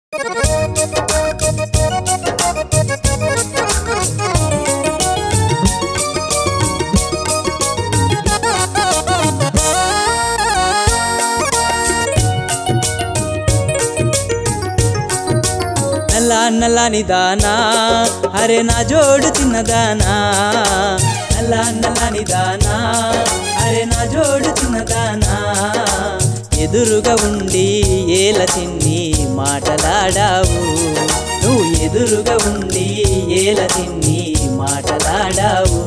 నల్ల నల్లని దానా అరే నా జోడు చిన్నదానా నల్ల నల్లని దానా అరే నా జోడు చిన్నదానా ఎదురుగా ఉండి ఏల చిన్ని మాటలాడావు నువ్వు ఎదురుగా ఉండి ఏల చిన్ని మాటలాడావు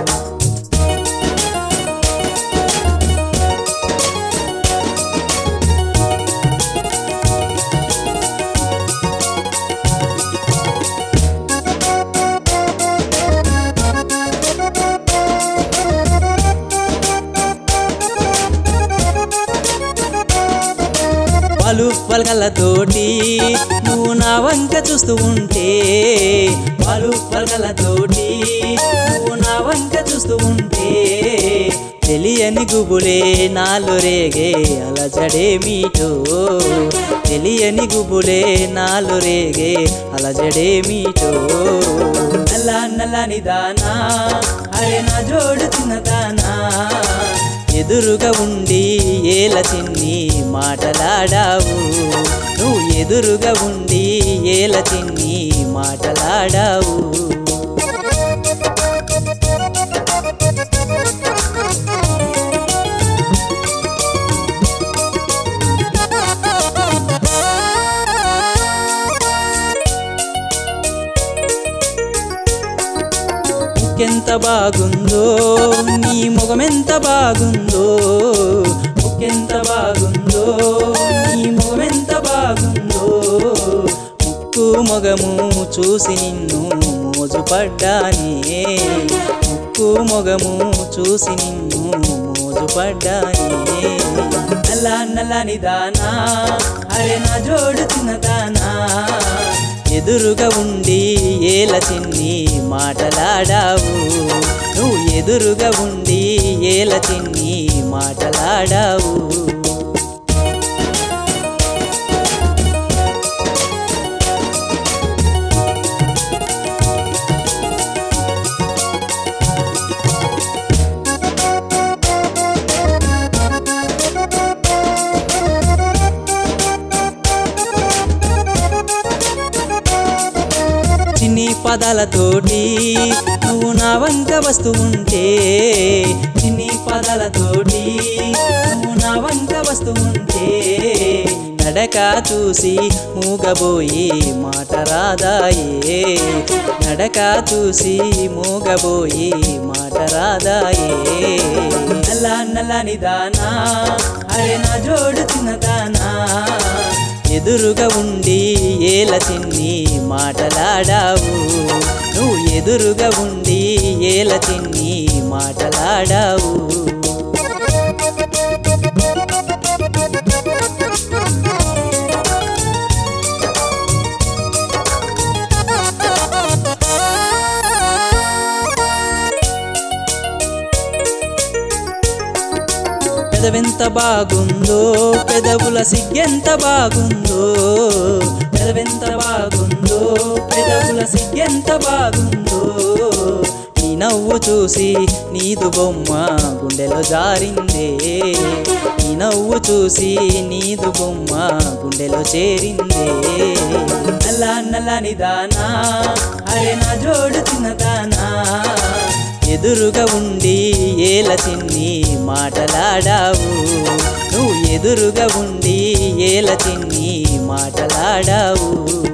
పలు పలకలతోటి నువ్వు నా వంక చూస్తూ ఉంటే పలు పలకలతోటి నువ్వు నా వంక చూస్తూ ఉంటే తెలియని గుబులే నాలో రేగే అలజడేమీటో తెలియని గుబులే నాలో రేగే అలజడేమీటో నల్ల నల్లని దానా అరే నా జోడు చిన్నదానా ఎదురుగా ఉండి ఏల చిన్ని మాటలాడావు నువ్వు ఎదురుగా ఉండి ఏల చిన్ని మాటలాడావు ముక్కెంత బాగుందో నీ ముఖమెంత బాగుందో ముక్కెంత బాగుందో నీ ముఖమెంత బాగుందో ముక్కు మొగము చూసి నిన్ను మోజుపడ్డానే ముక్కు మొగము చూసి నిన్ను మోజుపడ్డానే నల్ల నల్లని దానా అరే నా జోడు చిన్నదానా ఎదురుగా ఉండి ఏల చిన్ని మాటలాడావు నువ్వు ఎదురుగా ఉండి ఏల చిన్ని మాటలాడావు చిన్ని పదాలతోటి నువ్వు నా వంక వస్తూ ఉంటే చిన్ని పదాలతోటి నువ్వు నా వంక వస్తూ ఉంటే నడక చూసి మూగబోయి మాట రాదాయే నడక చూసి మూగబోయి మాట రాదాయే నల్ల నల్లని దానా అరే నా జోడు చిన్నదానా ఎదురుగా ఉండి ఏల చిన్ని మాటలాడావు నువ్వు ఎదురుగా ఉండి ఏల చిన్ని మాటలాడావు పెదవెంత బాగుందో పెదవుల సిగ్గెంత బాగుందో పెదవెంత బాగుందో పెదవుల సిగ్గెంత బాగుందో నీ నవ్వు చూసి నీదు బొమ్మ గుండెలో జారిందే నీ నవ్వు చూసి నీదు బొమ్మ గుండెలో చేరిందే నల్ల నల్లని దానా అరే నా జోడు చిన్నదానా ఎదురుగా ఉండి ఏల చిన్ని మాటలాడావు నువ్వు ఎదురుగా ఉండి ఏల చిన్ని మాటలాడావు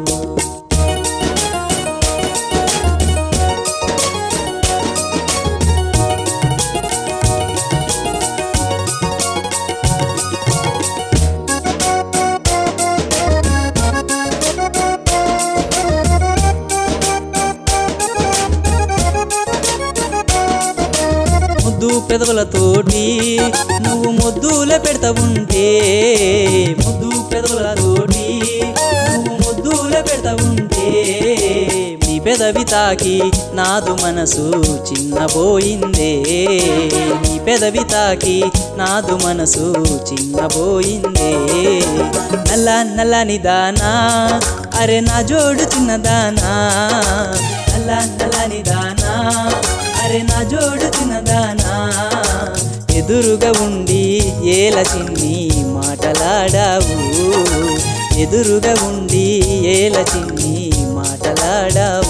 ముద్దు పెదవులతోటి నువ్వు ముద్దులే పెడతా ఉంటే ముద్దు పెదవులతోటి నువ్వు ముద్దులే పెడతా ఉంటే నీ పెదవి తాకి నాదు మనసు చిన్నబోయిందే నీ పెదవి తాకి నాదు మనసు చిన్నబోయిందే నల్ల నల్లని దానా అరే నా జోడు చిన్నదానా నల్ల నల్లని దానా అరే నా జోడు చిన్నదానా ఎదురుగా ఉండి ఏల చిన్ని మాటలాడావు ఎదురుగా ఉండి ఏల చిన్ని మాటలాడావు